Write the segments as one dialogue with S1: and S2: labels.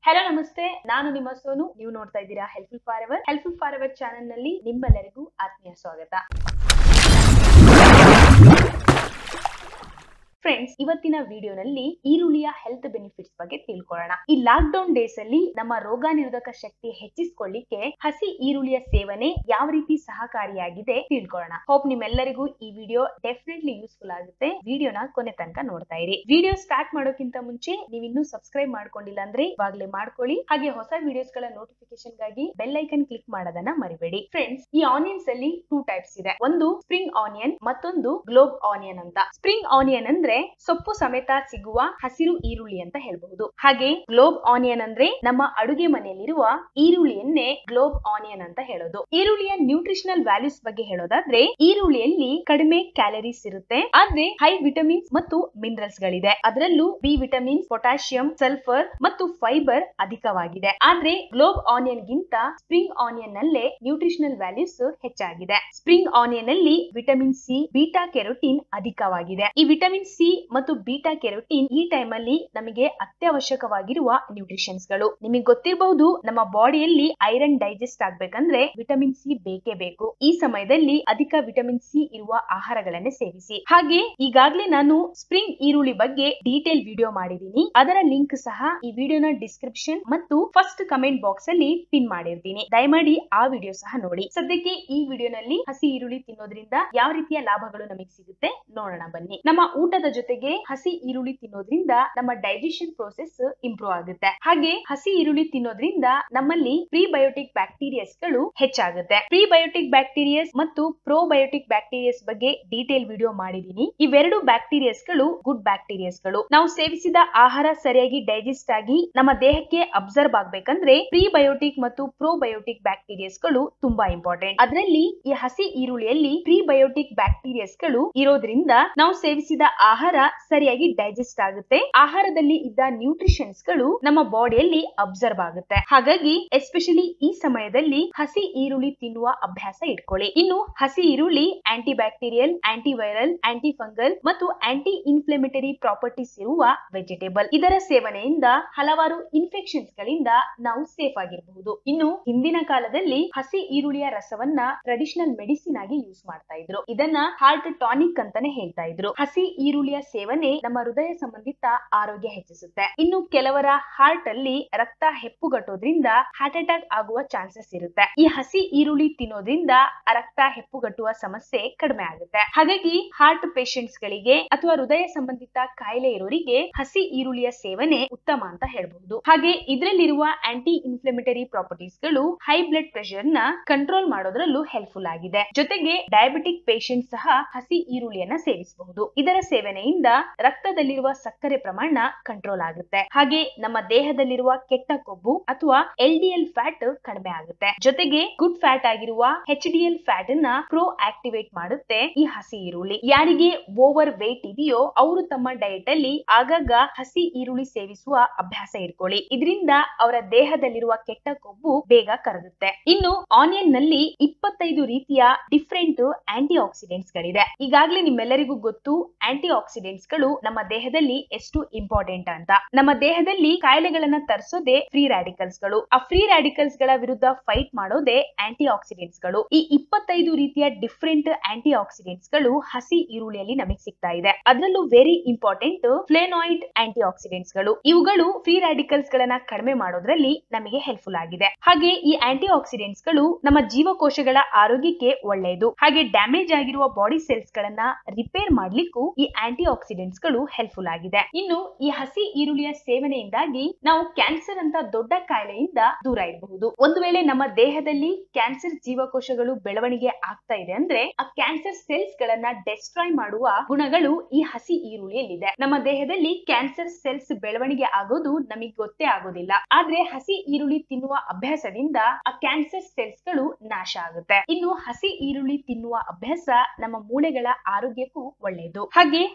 S1: hello ನಮಸ್ತೆ ನಾನು ನಿಮ್ಮ ಸೋನು ನೀವು ನೋಡ್ತಾ ಇದ್ದೀರಾ helpful forever helpful forever channel ನಲ್ಲಿ ನಿಮ್ಮೆಲ್ಲರಿಗೂ ಆತ್ಮೀಯ ಸ್ವಾಗತ ಫ್ರೆಂಡ್ಸ್ ಇವತ್ತಿನ ವಿಡಿಯೋನಲ್ಲಿ ಈರುಳ್ಳಿಯ ಹೆಲ್ತ್ ಬೆನಿಫಿಟ್ಸ್ ಬಗ್ಗೆ ತಿಳ್ಕೊಳ್ಳೋಣ ಈ ಲಾಕ್ ಡೌನ್ ಡೇಸ್ ಅಲ್ಲಿ ನಮ್ಮ ರೋಗ ನಿರೋಧಕ ಶಕ್ತಿ ಹೆಚ್ಚಿಸಿಕೊಳ್ಳಿಕ್ಕೆ ಹಸಿ ಈರುಳ್ಳಿಯ ಸೇವನೆ ಯಾವ ರೀತಿ ಸಹಕಾರಿಯಾಗಿದೆ ತಿಳ್ಕೊಳ್ಳೋಣ ಹೋಪ್ ನಿಮ್ಮೆಲ್ಲರಿಗೂ ಈ ವಿಡಿಯೋ ಡೆಫಿನೆಟ್ಲಿ ಯೂಸ್ಫುಲ್ ಆಗುತ್ತೆ ವಿಡಿಯೋನ ಕೊನೆ ತನಕ ನೋಡ್ತಾ ಇರಿ ವಿಡಿಯೋ ಸ್ಟಾರ್ಟ್ ಮಾಡೋಕ್ಕಿಂತ ಮುಂಚೆ ನೀವು ಇನ್ನೂ ಸಬ್ಸ್ಕ್ರೈಬ್ ಮಾಡ್ಕೊಂಡಿಲ್ಲ ಅಂದ್ರೆ ಇವಾಗಲೇ ಮಾಡ್ಕೊಳ್ಳಿ ಹಾಗೆ ಹೊಸ ವಿಡಿಯೋಸ್ ಗಳ ನೋಟಿಫಿಕೇಶನ್ ಗಾಗಿ ಬೆಲ್ ಐಕನ್ ಕ್ಲಿಕ್ ಮಾಡೋದನ್ನ ಮರಿಬೇಡಿ ಫ್ರೆಂಡ್ಸ್ ಈ ಆನಿಯನ್ಸ್ ಅಲ್ಲಿ ಟೂ ಟೈಪ್ಸ್ ಇದೆ ಒಂದು ಸ್ಪ್ರಿಂಗ್ ಆನಿಯನ್ ಮತ್ತೊಂದು ಗ್ಲೋಬ್ ಆನಿಯನ್ ಅಂತ ಸ್ಪ್ರಿಂಗ್ ಆನಿಯನ್ ಅಂದ್ರೆ ಸೊಪ್ಪು ಸಮೇತ ಸಿಗುವ ಹಸಿರು ಈರುಳ್ಳಿ ಅಂತ ಹೇಳ್ಬಹುದು ಹಾಗೆ ಗ್ಲೋಬ್ ಆನಿಯನ್ ಅಂದ್ರೆ ನಮ್ಮ ಅಡುಗೆ ಮನೆಯಲ್ಲಿರುವ ಈರುಳ್ಳಿಯನ್ನೇ ಗ್ಲೋಬ್ ಆನಿಯನ್ ಅಂತ ಹೇಳೋದು ಈರುಳ್ಳಿಯ ನ್ಯೂಟ್ರಿಷನಲ್ ವ್ಯಾಲ್ಯೂಸ್ ಬಗ್ಗೆ ಹೇಳೋದಾದ್ರೆ ಈರುಳ್ಳಿಯಲ್ಲಿ ಕಡಿಮೆ ಕ್ಯಾಲರೀಸ್ ಇರುತ್ತೆ ಆದ್ರೆ ಹೈ ವಿಟಮಿನ್ಸ್ ಮತ್ತು ಮಿನರಲ್ಸ್ ಗಳಿದೆ ಅದರಲ್ಲೂ ಬಿ ವಿಟಮಿನ್ಸ್ ಪೊಟ್ಯಾಷಿಯಂ ಸಲ್ಫರ್ ಮತ್ತು ಫೈಬರ್ ಅಧಿಕವಾಗಿದೆ ಆದ್ರೆ ಗ್ಲೋಬ್ ಆನಿಯನ್ ಗಿಂತ ಸ್ಪ್ರಿಂಗ್ ಆನಿಯನ್ ನಲ್ಲೇ ನ್ಯೂಟ್ರಿಷನಲ್ ವ್ಯಾಲ್ಯೂಸ್ ಹೆಚ್ಚಾಗಿದೆ ಸ್ಪ್ರಿಂಗ್ ಆನಿಯನ್ ಅಲ್ಲಿ ವಿಟಮಿನ್ ಸಿ ಬೀಟಾ ಕೆರೋಟಿನ್ ಅಧಿಕವಾಗಿದೆ ಈ ವಿಟಮಿನ್ ಸಿ ಮತ್ತು ಬೀಟಾ ಕೆರೋಟಿನ್ ಈ ಟೈಮ್ ಅಲ್ಲಿ ನಮಗೆ ಅತ್ಯವಶ್ಯಕವಾಗಿರುವ ನ್ಯೂಟ್ರಿಷನ್ಸ್ ಗಳು ನಿಮಗೆ ಗೊತ್ತಿರಬಹುದು ನಮ್ಮ ಬಾಡಿಯಲ್ಲಿ ಐರನ್ ಡೈಜೆಸ್ಟ್ ಆಗ್ಬೇಕಂದ್ರೆ ವಿಟಮಿನ್ ಸಿ ಬೇಕೇ ಬೇಕು ಈ ಸಮಯದಲ್ಲಿ ಅಧಿಕ ವಿಟಮಿನ್ ಸಿ ಇರುವ ಆಹಾರಗಳನ್ನೇ ಸೇವಿಸಿ ಹಾಗೆ ಈಗಾಗಲೇ ನಾನು ಸ್ಪ್ರಿಂಗ್ ಈರುಳ್ಳಿ ಬಗ್ಗೆ ಡೀಟೇಲ್ ವಿಡಿಯೋ ಮಾಡಿದೀನಿ ಅದರ ಲಿಂಕ್ ಸಹ ಈ ವಿಡಿಯೋನ ಡಿಸ್ಕ್ರಿಪ್ಷನ್ ಮತ್ತು ಫಸ್ಟ್ ಕಮೆಂಟ್ ಬಾಕ್ಸ್ ಅಲ್ಲಿ ಪಿನ್ ಮಾಡಿರ್ತೀನಿ ದಯಮಾಡಿ ಆ ವಿಡಿಯೋ ಸಹ ನೋಡಿ ಸದ್ಯಕ್ಕೆ ಈ ವಿಡಿಯೋನಲ್ಲಿ ಹಸಿ ಈರುಳ್ಳಿ ತಿನ್ನೋದ್ರಿಂದ ಯಾವ ರೀತಿಯ ಲಾಭಗಳು ನಮಗೆ ಸಿಗುತ್ತೆ ನೋಡೋಣ ಬನ್ನಿ ನಮ್ಮ ಊಟದ ಜೊತೆಗೆ ಹಸಿ ಈರುಳ್ಳಿ ತಿನ್ನೋದ್ರಿಂದ ನಮ್ಮ ಡೈಜೆಷನ್ ಪ್ರೋಸೆಸ್ ಇಂಪ್ರೂವ್ ಆಗುತ್ತೆ ಹಾಗೆ ಹಸಿ ಈರುಳ್ಳಿ ತಿನ್ನೋದ್ರಿಂದ ನಮ್ಮಲ್ಲಿ ಪ್ರೀಬಯೋಟಿಕ್ ಬ್ಯಾಕ್ಟೀರಿಯಸ್ ಗಳು ಹೆಚ್ಚಾಗುತ್ತೆ ಪ್ರೀಬಯೋಟಿಕ್ ಬ್ಯಾಕ್ಟೀರಿಯಸ್ ಮತ್ತು ಪ್ರೋಬಯೋಟಿಕ್ ಬ್ಯಾಕ್ಟೀರಿಯಸ್ ಬಗ್ಗೆ ಡೀಟೇಲ್ ವಿಡಿಯೋ ಮಾಡಿದೀನಿ ಇವೆರಡು ಬ್ಯಾಕ್ಟೀರಿಯಸ್ ಗಳು ಗುಡ್ ಬ್ಯಾಕ್ಟೀರಿಯಸ್ ಗಳು ನಾವು ಸೇವಿಸಿದ ಆಹಾರ ಸರಿಯಾಗಿ ಡೈಜೆಸ್ಟ್ ಆಗಿ ನಮ್ಮ ದೇಹಕ್ಕೆ ಅಬ್ಸರ್ವ್ ಆಗ್ಬೇಕಂದ್ರೆ ಪ್ರೀಬಯೋಟಿಕ್ ಮತ್ತು ಪ್ರೋಬಯೋಟಿಕ್ ಬ್ಯಾಕ್ಟೀರಿಯಸ್ ಗಳು ತುಂಬಾ ಇಂಪಾರ್ಟೆಂಟ್ ಅದರಲ್ಲಿ ಈ ಹಸಿ ಈರುಳ್ಳಿಯಲ್ಲಿ ಪ್ರೀಬಯೋಟಿಕ್ ಬ್ಯಾಕ್ಟೀರಿಯಸ್ ಗಳು ಇರೋದ್ರಿಂದ ನಾವು ಸೇವಿಸಿದ ಆಹಾರ ಸರಿಯಾಗಿ ಡೈಜೆಸ್ಟ್ ಆಗುತ್ತೆ ಆಹಾರದಲ್ಲಿ ಇದ್ದ ನ್ಯೂಟ್ರಿಷನ್ಸ್ ಗಳು ನಮ್ಮ ಬಾಡಿಯಲ್ಲಿ ಅಬ್ಸರ್ವ್ ಆಗುತ್ತೆ ಹಾಗಾಗಿ ಎಸ್ಪೆಷಲಿ ಈ ಸಮಯದಲ್ಲಿ ಹಸಿ ಈರುಳ್ಳಿ ತಿನ್ನುವ ಅಭ್ಯಾಸ ಇಟ್ಕೊಳ್ಳಿ ಇನ್ನು ಹಸಿ ಈರುಳ್ಳಿ anti bacterial anti viral anti fungal ಮತ್ತು ಆಂಟಿ ಇನ್ಫ್ಲಮೇಟರಿ ಪ್ರಾಪರ್ಟೀಸ್ ಇರುವ ವೆಜಿಟೇಬಲ್ ಇದರ ಸೇವನೆಯಿಂದ ಹಲವಾರು ಇನ್ಫೆಕ್ಷನ್ಸ್ ಗಳಿಂದ ನಾವು ಸೇಫ್ ಆಗಿರಬಹುದು ಇನ್ನು ಹಿಂದಿನ ಕಾಲದಲ್ಲಿ ಹಸಿ ಈರುಳ್ಳಿಯ ರಸವನ್ನ ಟ್ರೆಡಿಷನಲ್ ಮೆಡಿಸಿನ್ ಆಗಿ ಯೂಸ್ ಮಾಡ್ತಾ ಇದ್ರು ಇದನ್ನ ಹಾರ್ಟ್ ಟಾನಿಕ್ ಅಂತಾನೆ ಹೇಳ್ತಾ ಇದ್ರು ಹಸಿ ಈರುಳ್ಳಿಯ ಸೇವನೆ ನಮ್ಮ ಹೃದಯ ಸಂಬಂಧಿತ ಆರೋಗ್ಯ ಹೆಚ್ಚಿಸುತ್ತೆ ಇನ್ನು ಕೆಲವರ ಹಾರ್ಟ್ ಅಲ್ಲಿ ರಕ್ತ ಹೆಪ್ಪುಗಟ್ಟೋದ್ರಿಂದ ಹಾರ್ಟ್ ಅಟ್ಯಾಕ್ ಆಗುವ ಚಾನ್ಸಸ್ ಇರುತ್ತೆ ಈ ಹಸಿ ಈರುಳ್ಳಿ ತಿನ್ನೋದ್ರಿಂದ ರಕ್ತ ಹೆಪ್ಪುಗಟ್ಟುವ ಸಮಸ್ಯೆ ಕಡಿಮೆ ಆಗುತ್ತೆ ಹಾಗಾಗಿ ಹಾರ್ಟ್ ಪೇಷಂಟ್ಸ್ ಗಳಿಗೆ ಅಥವಾ ಹೃದಯ ಸಂಬಂಧಿತ ಕಾಯಿಲೆ ಇರೋರಿಗೆ ಹಸಿ ಈರುಳ್ಳಿಯ ಸೇವನೆ ಉತ್ತಮ ಅಂತ ಹೇಳ್ಬಹುದು ಹಾಗೆ ಇದರಲ್ಲಿರುವ ಆಂಟಿ ಇನ್ಫ್ಲಮೇಟರಿ ಪ್ರಾಪರ್ಟೀಸ್ ಗಳು ಹೈ ಬ್ಲಡ್ ಪ್ರೆಷರ್ ನ ಕಂಟ್ರೋಲ್ ಮಾಡೋದ್ರಲ್ಲೂ ಹೆಲ್ಪ್ಫುಲ್ ಆಗಿದೆ ಜೊತೆಗೆ ಡಯಾಬಿಟಿಕ್ ಪೇಷಂಟ್ ಸಹ ಹಸಿ ಈರುಳ್ಳಿಯನ್ನ ಸೇವಿಸಬಹುದು ಇದರ ಸೇವನೆಯಿಂದ ರಕ್ತದಲ್ಲಿರುವ ಸಕ್ಕರೆ ಪ್ರಮಾಣ ಕಂಟ್ರೋಲ್ ಆಗುತ್ತೆ ಹಾಗೆ ನಮ್ಮ ದೇಹದಲ್ಲಿರುವ ಕೆಟ್ಟ ಕೊಬ್ಬು ಅಥವಾ ಎಲ್ ಡಿ ಎಲ್ ಫ್ಯಾಟ್ ಕಡಿಮೆ ಆಗುತ್ತೆ ಜೊತೆಗೆ ಗುಡ್ ಫ್ಯಾಟ್ ಆಗಿರುವ ಎಚ್ ಡಿ ಎಲ್ ಫ್ಯಾಟ್ ಅನ್ನ ಪ್ರೋ ಆಕ್ಟಿವೇಟ್ ಮಾಡುತ್ತೆ ಈ ಹಸಿ ಈರುಳ್ಳಿ ಯಾರಿಗೆ ಓವರ್ ವೇಟ್ ಇದೆಯೋ ಅವರು ತಮ್ಮ ಡಯಟ್ ಅಲ್ಲಿ ಆಗಾಗ ಹಸಿ ಈರುಳ್ಳಿ ಸೇವಿಸುವ ಅಭ್ಯಾಸ ಇಟ್ಕೊಳ್ಳಿ ಇದರಿಂದ ಅವರ ದೇಹದಲ್ಲಿರುವ ಕೆಟ್ಟ ಕೊಬ್ಬು ಬೇಗ ಕರಗುತ್ತೆ ಇನ್ನು ಆನಿಯನ್ ನಲ್ಲಿ ಇಪ್ಪತ್ತೈದು ರೀತಿಯ ಡಿಫ್ರೆಂಟ್ ಆಂಟಿ ಆಕ್ಸಿಡೆಂಟ್ಸ್ ಗಳಿದೆ ಈಗಾಗಲೇ ನಿಮ್ಮೆಲ್ಲರಿಗೂ ಗೊತ್ತು ಆಂಟಿ ಆಕ್ಸಿಡೆಂಟ್ಸ್ ಗಳು ನಮ್ಮ ದೇಹದಲ್ಲಿ ಎಷ್ಟು ಇಂಪಾರ್ಟೆಂಟ್ ಅಂತ ನಮ್ಮ ದೇಹದಲ್ಲಿ ಕಾಯಿಲೆಗಳನ್ನ ತರಿಸೋದೇ ಫ್ರೀ ರ್ಯಾಡಿಕಲ್ಸ್ ಗಳು ಆ ಫ್ರೀ ರ್ಯಾಡಿಕಲ್ಸ್ ಗಳ ವಿರುದ್ಧ ಫೈಟ್ ಮಾಡೋದೇ ಆಂಟಿ ಆಕ್ಸಿಡೆಂಟ್ಸ್ ಗಳು ಈ ಇಪ್ಪತ್ತೈದು ರೀತಿಯ ಡಿಫ್ರೆಂಟ್ ಆಂಟಿ ಆಕ್ಸಿಡೆಂಟ್ಸ್ ಗಳು ಹಸಿ ಈರುಳ್ಳಿಯಲ್ಲಿ ನಮಗೆ ಸಿಗ್ತಾ ಇದೆ ಅದರಲ್ಲೂ very important flavonoid antioxidants ಗಳು ಇವುಗಳು ಫ್ರೀ ರ್ಯಾಡಿಕಲ್ಸ್ ಗಳನ್ನ ಕಡಿಮೆ ಮಾಡೋದ್ರಲ್ಲಿ ನಮಗೆ ಹೆಲ್ಪ್ಫುಲ್ ಆಗಿದೆ ಹಾಗೆ ಈ ಆಂಟಿ ಆಕ್ಸಿಡೆಂಟ್ಸ್ ಗಳು ನಮ್ಮ ಜೀವಕೋಶಗಳ ಆರೋಗ್ಯಕ್ಕೆ ಒಳ್ಳೆಯದು ಹಾಗೆ ಡ್ಯಾಮೇಜ್ ಆಗಿರುವ ಬಾಡಿ ಸೆಲ್ಸ್ ಗಳನ್ನ ರಿಪೇರ್ ಮಾಡ್ಲಿಕ್ಕೂ ಈ ಆಂಟಿ ಆಕ್ಸಿಡೆಂಟ್ಸ್ ಗಳು ಹೆಲ್ಪ್ಫುಲ್ ಆಗಿದೆ ಇನ್ನು ಈ ಹಸಿ ಈರುಳ್ಳಿಯ ಸೇವನೆಯಿಂದಾಗಿ ನಾವು ಕ್ಯಾನ್ಸರ್ ಅಂತ ದೊಡ್ಡ ಕಾಯಿಲೆಯಿಂದ ದೂರ ಇರಬಹುದು ಒಂದು ವೇಳೆ ನಮ್ಮ ದೇಹದಲ್ಲಿ ಕ್ಯಾನ್ಸರ್ ಜೀವಕೋಶಗಳು ಬೆಳವಣಿಗೆ ಆಗ್ತಾ ಇದೆ ಅಂದ್ರೆ ಆ ಕ್ಯಾನ್ಸರ್ ಸೆಲ್ಸ್ ಗಳನ್ನ ಡೆಸ್ಟ್ರಾಯ್ ಮಾಡುವ ಗುಣಗಳು ಈ ಹಸಿ ಈರುಳ್ಳಿಯಲ್ಲಿದೆ ನಮ್ಮ ದೇಹದಲ್ಲಿ ಕ್ಯಾನ್ಸರ್ ಸೆಲ್ಸ್ ಬೆಳವಣಿಗೆ ಆಗೋದು ನಮಗೆ ಗೊತ್ತೇ ಆಗೋದಿಲ್ಲ ಆದ್ರೆ ಹಸಿ ಈರುಳ್ಳಿ ತಿನ್ನುವ ಅಭ್ಯಾಸದಿಂದ ಆ ಕ್ಯಾನ್ಸರ್ ಸೆಲ್ಸ್ ಗಳು ನಾಶ ಆಗುತ್ತೆ ಇನ್ನು ಹಸಿ ಈರುಳ್ಳಿ ತಿನ್ನುವ ಅಭ್ಯಾಸ ನಮ್ಮ ಮೂಳೆಗಳ ಆರೋಗ್ಯಕ್ಕೂ ಒಳ್ಳೆಯದು ಹಾಗೆ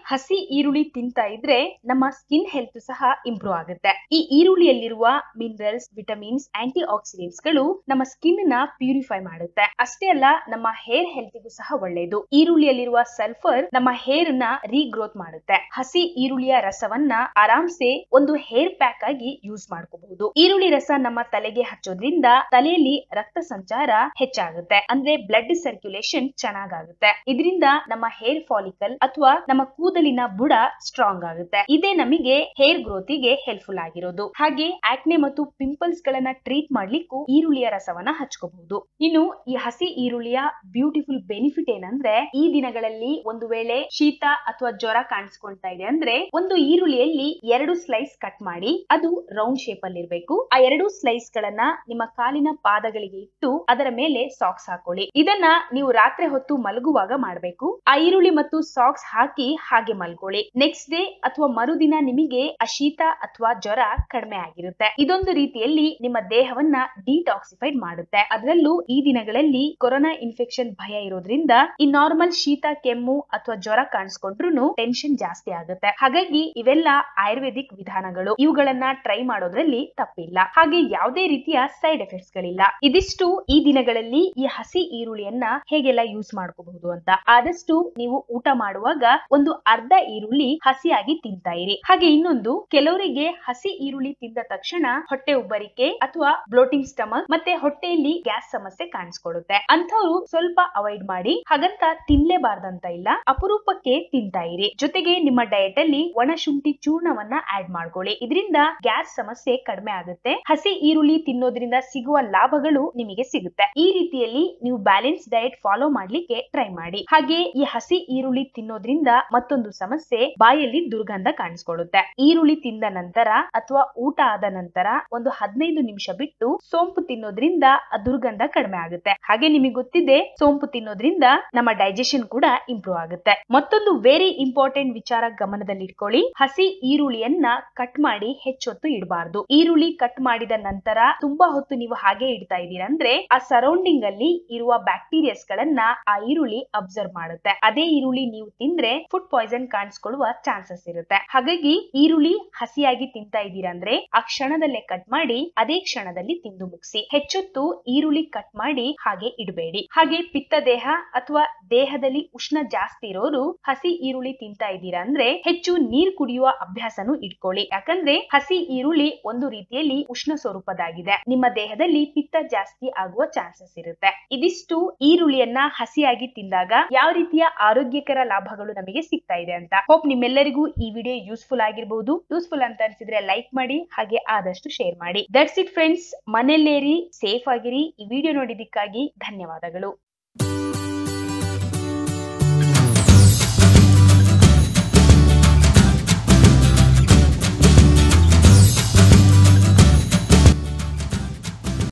S1: ಹಸಿ ಈರುಳ್ಳಿ ತಿಂತಾ ಇದ್ರೆ ನಮ್ಮ ಸ್ಕಿನ್ ಹೆಲ್ತ್ ಸಹ ಇಂಪ್ರೂವ್ ಆಗುತ್ತೆ ಈ ಈರುಳ್ಳಿಯಲ್ಲಿರುವ ಮಿನರಲ್ಸ್ ವಿಟಮಿನ್ಸ್ ಆಂಟಿ ಆಕ್ಸಿಡೆಂಟ್ಸ್ ಗಳು ನಮ್ಮ ಸ್ಕಿನ್ ನ ಪ್ಯೂರಿಫೈ ಮಾಡುತ್ತೆ ಅಷ್ಟೇ ಅಲ್ಲ ನಮ್ಮ ಹೇರ್ ಹೆಲ್ತ್ಗೂ ಸಹ ಒಳ್ಳೆಯದು ಈರುಳ್ಳಿಯಲ್ಲಿರುವ ಸಲ್ಫರ್ ನಮ್ಮ ಹೇರ್ ನ ರೀಗ್ರೋತ್ ಮಾಡುತ್ತೆ ಹಸಿ ಈರುಳ್ಳಿಯ ರಸವನ್ನ ಆರಾಮ್ಸೆ ಒಂದು ಹೇರ್ ಪ್ಯಾಕ್ ಆಗಿ ಯೂಸ್ ಮಾಡ್ಕೋಬಹುದು ಈರುಳ್ಳಿ ರಸ ನಮ್ಮ ತಲೆಗೆ ಹಚ್ಚೋದ್ರಿಂದ ತಲೆಯಲ್ಲಿ ರಕ್ತ ಸಂಚಾರ ಹೆಚ್ಚಾಗುತ್ತೆ ಅಂದ್ರೆ ಬ್ಲಡ್ ಸರ್ಕ್ಯುಲೇಷನ್ ಚೆನ್ನಾಗಾಗುತ್ತೆ ಇದರಿಂದ ನಮ್ಮ ಹೇರ್ ಫಾಲಿಕಲ್ ಅಥವಾ ನಮ್ಮ ಕೂದಲಿನ ಬುಡ ಸ್ಟ್ರಾಂಗ್ ಆಗುತ್ತೆ ಇದೇ ನಮಗೆ ಹೇರ್ ಗ್ರೋತಿಗೆ ಹೆಲ್ಪ್ಫುಲ್ ಆಗಿರೋದು ಹಾಗೆ ಆಕ್ನೆ ಮತ್ತು ಪಿಂಪಲ್ಸ್ ಗಳನ್ನ ಟ್ರೀಟ್ ಮಾಡ್ಲಿಕ್ಕೂ ಈರುಳ್ಳಿಯ ರಸವನ್ನ ಹಚ್ಕೋಬಹುದು ಇನ್ನು ಈ ಹಸಿ ಈರುಳ್ಳಿಯ ಬ್ಯೂಟಿಫುಲ್ ಬೆನಿಫಿಟ್ ಏನಂದ್ರೆ ಈ ದಿನಗಳಲ್ಲಿ ಒಂದು ವೇಳೆ ಶೀತ ಅಥವಾ ಜ್ವರ ಕಾಣಿಸ್ಕೊಳ್ತಾ ಇದೆ ಅಂದ್ರೆ ಒಂದು ಈರುಳ್ಳಿಯಲ್ಲಿ ಎರಡು ಸ್ಲೈಸ್ ಕಟ್ ಮಾಡಿ ಅದು ರೌಂಡ್ ಶೇಪ್ ಅಲ್ಲಿ ಇರಬೇಕು ಆ ಎರಡು ಸ್ಲೈಸ್ ಗಳನ್ನ ನಿಮ್ಮ ಕಾಲಿನ ಪಾದಗಳಿಗೆ ಇಟ್ಟು ಅದರ ಮೇಲೆ ಸಾಕ್ಸ್ ಹಾಕೊಳ್ಳಿ ಇದನ್ನ ನೀವು ರಾತ್ರಿ ಹೊತ್ತು ಮಲಗುವಾಗ ಮಾಡಬೇಕು ಆ ಈರುಳ್ಳಿ ಮತ್ತು ಸಾಕ್ಸ್ ಹಾಕಿ ಹಾಗೆ ಮಲ್ಕೊಳ್ಳಿ ನೆಕ್ಸ್ಟ್ ಡೇ ಅಥವಾ ಮರುದಿನ ನಿಮಗೆ ಆ ಶೀತ ಅಥವಾ ಜ್ವರ ಕಡಿಮೆ ಆಗಿರುತ್ತೆ ಇದೊಂದು ರೀತಿಯಲ್ಲಿ ನಿಮ್ಮ ದೇಹವನ್ನ ಡಿಟಾಕ್ಸಿಫೈಡ್ ಮಾಡುತ್ತೆ ಅದರಲ್ಲೂ ಈ ದಿನಗಳಲ್ಲಿ ಕೊರೋನಾ ಇನ್ಫೆಕ್ಷನ್ ಭಯ ಇರೋದ್ರಿಂದ ಈ ನಾರ್ಮಲ್ ಶೀತ ಕೆಮ್ಮು ಅಥವಾ ಜ್ವರ ಕಾಣಿಸ್ಕೊಂಡ್ರು ಟೆನ್ಷನ್ ಜಾಸ್ತಿ ಆಗುತ್ತೆ ಹಾಗಾಗಿ ಇವೆಲ್ಲ ಆಯುರ್ವೇದಿಕ್ ವಿಧಾನಗಳು ಇವುಗಳನ್ನ ಟ್ರೈ ಮಾಡೋದ್ರಲ್ಲಿ ತಪ್ಪಿಲ್ಲ ಹಾಗೆ ಯಾವುದೇ ರೀತಿಯ ಸೈಡ್ ಎಫೆಕ್ಟ್ಸ್ ಗಳಿಲ್ಲ ಇದಿಷ್ಟು ಈ ದಿನಗಳಲ್ಲಿ ಈ ಹಸಿ ಈರುಳ್ಳಿಯನ್ನ ಹೇಗೆಲ್ಲ ಯೂಸ್ ಮಾಡ್ಕೋಬಹುದು ಅಂತ ಆದಷ್ಟು ನೀವು ಊಟ ಮಾಡುವಾಗ ಒಂದು ಅರ್ಧ ಈರುಳ್ಳಿ ಹಸಿಯಾಗಿ ತಿಂತಾ ಇರಿ ಹಾಗೆ ಇನ್ನೊಂದು ಕೆಲವರಿಗೆ ಹಸಿ ಈರುಳ್ಳಿ ತಿಂದ ತಕ್ಷಣ ಹೊಟ್ಟೆ ಉಬ್ಬರಿಕೆ ಅಥವಾ ಬ್ಲೋಟಿಂಗ್ ಸ್ಟಮಕ್ ಮತ್ತೆ ಹೊಟ್ಟೆಯಲ್ಲಿ ಗ್ಯಾಸ್ ಸಮಸ್ಯೆ ಕಾಣಿಸ್ಕೊಳ್ಳುತ್ತೆ ಅಂಥವ್ರು ಸ್ವಲ್ಪ ಅವಾಯ್ಡ್ ಮಾಡಿ ಹಾಗಂತ ತಿನ್ಲೇಬಾರ್ದಂತ ಇಲ್ಲ ಅಪರೂಪಕ್ಕೆ ತಿಂತಾ ಇರಿ ಜೊತೆಗೆ ನಿಮ್ಮ ಡಯಟ್ ಅಲ್ಲಿ ಒಣ ಶುಂಠಿ ಚೂರ್ಣವನ್ನ ಆಡ್ ಮಾಡ್ಕೊಳ್ಳಿ ಇದರಿಂದ ಗ್ಯಾಸ್ ಸಮಸ್ಯೆ ಕಡಿಮೆ ಆಗುತ್ತೆ ಹಸಿ ಈರುಳ್ಳಿ ತಿನ್ನೋದ್ರಿಂದ ಸಿಗುವ ಲಾಭಗಳು ನಿಮಗೆ ಸಿಗುತ್ತೆ ಈ ರೀತಿಯಲ್ಲಿ ನೀವು ಬ್ಯಾಲೆನ್ಸ್ ಡಯಟ್ ಫಾಲೋ ಮಾಡ್ಲಿಕ್ಕೆ ಟ್ರೈ ಮಾಡಿ ಹಾಗೆ ಈ ಹಸಿ ಈರುಳ್ಳಿ ತಿನ್ನೋದ್ರಿಂದ ಮತ್ತೊಂದು ಸಮಸ್ಯೆ ಬಾಯಲ್ಲಿ ದುರ್ಗಂಧ ಕಾಣಿಸ್ಕೊಳ್ಳುತ್ತೆ ಈರುಳ್ಳಿ ತಿಂದ ನಂತರ ಅಥವಾ ಊಟ ಆದ ನಂತರ ಒಂದು ಹದಿನೈದು ನಿಮಿಷ ಬಿಟ್ಟು ಸೋಂಪು ತಿನ್ನೋದ್ರಿಂದ ಆ ದುರ್ಗಂಧ ಕಡಿಮೆ ಆಗುತ್ತೆ ಹಾಗೆ ನಿಮಗೆ ಗೊತ್ತಿದೆ ಸೋಂಪು ತಿನ್ನೋದ್ರಿಂದ ನಮ್ಮ ಡೈಜೆಷನ್ ಕೂಡ ಇಂಪ್ರೂವ್ ಆಗುತ್ತೆ ಮತ್ತೊಂದು ವೆರಿ ಇಂಪಾರ್ಟೆಂಟ್ ವಿಚಾರ ಗಮನದಲ್ಲಿಟ್ಕೊಳ್ಳಿ ಹಸಿ ಈರುಳ್ಳಿಯನ್ನ ಕಟ್ ಮಾಡಿ ಹೆಚ್ಚೊತ್ತು ಇಡಬಾರ್ದು ಈರುಳ್ಳಿ ಕಟ್ ಮಾಡಿದ ನಂತರ ತುಂಬಾ ಹೊತ್ತು ನೀವು ಹಾಗೆ ಇಡ್ತಾ ಇದೀರ ಅಂದ್ರೆ ಆ ಸರೌಂಡಿಂಗ್ ಅಲ್ಲಿ ಇರುವ ಬ್ಯಾಕ್ಟೀರಿಯಾಸ್ ಗಳನ್ನ ಆ ಈರುಳ್ಳಿ ಅಬ್ಸರ್ವ್ ಮಾಡುತ್ತೆ ಅದೇ ಈರುಳ್ಳಿ ನೀವು ತಿಂದ್ರೆ ಫುಡ್ ಪಾಯ್ಸನ್ ಕಾಣಿಸ್ಕೊಳ್ಳುವ ಚಾನ್ಸಸ್ ಇರುತ್ತೆ ಹಾಗಾಗಿ ಈರುಳ್ಳಿ ಹಸಿಯಾಗಿ ತಿಂತಾ ಇದ್ದೀರಾ ಅಂದ್ರೆ ಆ ಕ್ಷಣದಲ್ಲೇ ಕಟ್ ಮಾಡಿ ಅದೇ ಕ್ಷಣದಲ್ಲಿ ತಿಂದು ಮುಗಿಸಿ ಹೆಚ್ಚೊತ್ತು ಈರುಳ್ಳಿ ಕಟ್ ಮಾಡಿ ಹಾಗೆ ಇಡಬೇಡಿ ಹಾಗೆ ಪಿತ್ತ ದೇಹ ಅಥವಾ ದೇಹದಲ್ಲಿ ಉಷ್ಣ ಜಾಸ್ತಿ ಇರೋರು ಹಸಿ ಈರುಳ್ಳಿ ತಿಂತಾ ಇದ್ದೀರಾ ಅಂದ್ರೆ ಹೆಚ್ಚು ನೀರ್ ಕುಡಿಯುವ ಅಭ್ಯಾಸನು ಇಟ್ಕೊಳ್ಳಿ ಯಾಕಂದ್ರೆ ಹಸಿ ಈರುಳ್ಳಿ ಒಂದು ರೀತಿಯಲ್ಲಿ ಉಷ್ಣ ಸ್ವರೂಪದಾಗಿದೆ ನಿಮ್ಮ ದೇಹದಲ್ಲಿ ಪಿತ್ತ ಜಾಸ್ತಿ ಆಗುವ ಚಾನ್ಸಸ್ ಇರುತ್ತೆ ಇದಿಷ್ಟು ಈರುಳ್ಳಿಯನ್ನ ಹಸಿಯಾಗಿ ತಿಂದಾಗ ಯಾವ ರೀತಿಯ ಆರೋಗ್ಯಕರ ಲಾಭಗಳು ನಮಗೆ ಸಿಗ್ತಾ ಇದೆ ಅಂತ ಹೋಪ್ ನಿಮ್ಮೆಲ್ಲರಿಗೂ ಈ ವಿಡಿಯೋ ಯೂಸ್ಫುಲ್ ಆಗಿರಬಹುದು ಯೂಸ್ಫುಲ್ ಅಂತ ಅನ್ಸಿದ್ರೆ ಲೈಕ್ ಮಾಡಿ ಹಾಗೆ ಆದಷ್ಟು ಶೇರ್ ಮಾಡಿ ದಟ್ಸ್ ಇಟ್ ಫ್ರೆಂಡ್ಸ್ ಮನೆಯಲ್ಲೇರಿ ಸೇಫ್ ಆಗಿರಿ ಈ ವಿಡಿಯೋ ನೋಡಿದ್ದಕ್ಕಾಗಿ ಧನ್ಯವಾದಗಳು